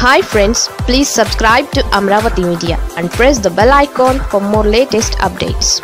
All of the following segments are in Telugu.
hi friends please subscribe to Amaravati media and press the bell icon for more latest updates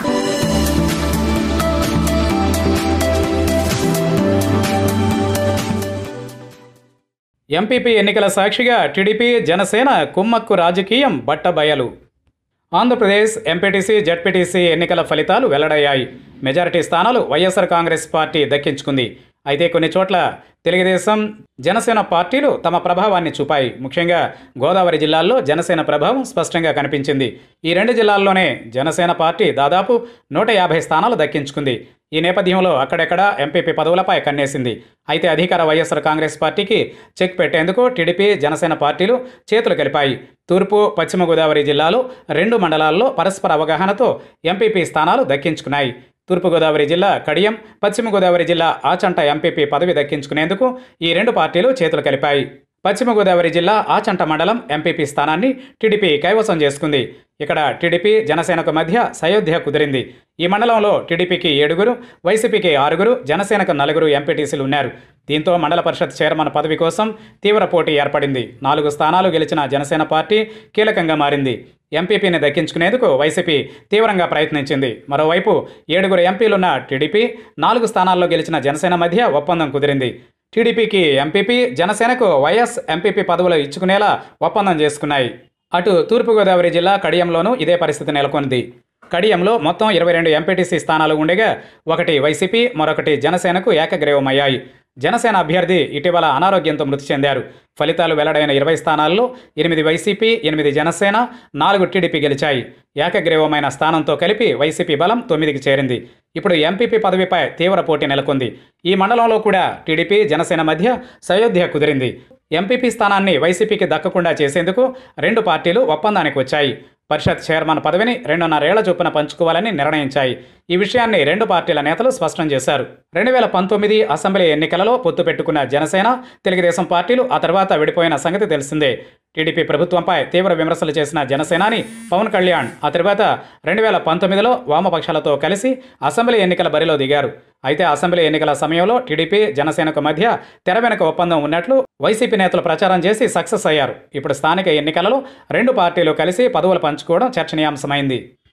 MPP ఎన్నికల సాక్షిగా టీడీపీ జనసేన కుమ్మక్కు రాజకీయం బట్టబయలు ఆంధ్రప్రదేశ్ ఎంపీటీసీ జడ్పీటీసీ ఎన్నికల ఫలితాలు వెల్లడయ్యాయి మెజారిటీ స్థానాలు వైఎస్ఆర్ కాంగ్రెస్ పార్టీ దక్కించుకుంది అయితే కొన్ని చోట్ల తెలుగుదేశం జనసేన పార్టీలు తమ ప్రభావాన్ని చూపాయి ముఖ్యంగా గోదావరి జిల్లాల్లో జనసేన ప్రభావం స్పష్టంగా కనిపించింది ఈ రెండు జిల్లాల్లోనే జనసేన పార్టీ దాదాపు నూట యాభై స్థానాలు దక్కించుకుంది ఈ నేపథ్యంలో అక్కడెక్కడ ఎంపీపీ పదవులపై కన్నేసింది అయితే అధికార వైఎస్ఆర్ కాంగ్రెస్ పార్టీకి చెక్ పెట్టేందుకు టీడీపీ జనసేన పార్టీలు చేతులు కలిపాయి తూర్పు పశ్చిమ గోదావరి జిల్లాలో రెండు మండలాల్లో పరస్పర అవగాహనతో ఎంపీపీ స్థానాలు దక్కించుకున్నాయి తూర్పుగోదావరి జిల్లా కడియం పశ్చిమ గోదావరి జిల్లా ఆచంట ఎంపీపీ పదవి దక్కించుకునేందుకు ఈ రెండు పార్టీలు చేతులు కలిపాయి పశ్చిమ గోదావరి జిల్లా ఆచంట మండలం ఎంపీపీ స్థానాన్ని టీడీపీ కైవసం చేసుకుంది ఇక్కడ టీడీపీ జనసేనకు మధ్య సయోధ్య కుదిరింది ఈ మండలంలో టీడీపీకి ఏడుగురు వైసీపీకి ఆరుగురు జనసేనకు నలుగురు ఎంపీటీసీలు ఉన్నారు దీంతో మండల పరిషత్ చైర్మన్ పదవి కోసం తీవ్ర పోటీ ఏర్పడింది నాలుగు స్థానాలు గెలిచిన జనసేన పార్టీ కీలకంగా మారింది ఎంపీపీని దక్కించుకునేందుకు వైసీపీ తీవ్రంగా ప్రయత్నించింది మరోవైపు ఏడుగురు ఎంపీలున్న టీడీపీ నాలుగు స్థానాల్లో గెలిచిన జనసేన మధ్య ఒప్పందం కుదిరింది టీడీపీకి ఎంపీపీ జనసేనకు వైఎస్ ఎంపీపీ పదవులు ఇచ్చుకునేలా ఒప్పందం చేసుకున్నాయి అటు తూర్పుగోదావరి జిల్లా కడియంలోనూ ఇదే పరిస్థితి నెలకొంది కడియంలో మొత్తం ఇరవై రెండు ఎంపీటీసీ స్థానాలు ఉండగా ఒకటి వైసీపీ మరొకటి జనసేనకు ఏకగ్రీవమయ్యాయి జనసేన అభ్యర్థి ఇటీవల అనారోగ్యంతో మృతి చెందారు ఫలితాలు వెల్లడైన ఇరవై స్థానాల్లో ఎనిమిది వైసీపీ ఎనిమిది జనసేన నాలుగు టీడీపీ గెలిచాయి ఏకగ్రీవమైన స్థానంతో కలిపి వైసీపీ బలం తొమ్మిదికి చేరింది ఇప్పుడు ఎంపీపీ పదవిపై తీవ్ర పోటీ నెలకొంది ఈ మండలంలో కూడా టీడీపీ జనసేన మధ్య సయోధ్య కుదిరింది ఎంపీపీ స్థానాన్ని వైసీపీకి దక్కకుండా చేసేందుకు రెండు పార్టీలు ఒప్పందానికి వచ్చాయి పరిషత్ చైర్మన్ పదవిని రెండున్నరేళ్ల చొప్పున పంచుకోవాలని నిర్ణయించాయి ఈ విషయాన్ని రెండు పార్టీల నేతలు స్పష్టం చేశారు రెండు వేల పంతొమ్మిది అసెంబ్లీ ఎన్నికలలో పొత్తు పెట్టుకున్న జనసేన తెలుగుదేశం పార్టీలు ఆ తర్వాత విడిపోయిన సంగతి తెలిసిందే టీడీపీ ప్రభుత్వంపై తీవ్ర విమర్శలు చేసిన జనసేనాని పవన్ కళ్యాణ్ ఆ తర్వాత రెండు వేల పంతొమ్మిదిలో వామపక్షాలతో కలిసి అసెంబ్లీ ఎన్నికల బరిలో దిగారు అయితే అసెంబ్లీ ఎన్నికల సమయంలో టీడీపీ జనసేనకు మధ్య తెర వెనుక ఒప్పందం ఉన్నట్లు వైసీపీ నేతలు ప్రచారం చేసి సక్సెస్ అయ్యారు ఇప్పుడు స్థానిక ఎన్నికలలో రెండు పార్టీలు కలిసి పదవులు పంచుకోవడం చర్చనీయాంశమైంది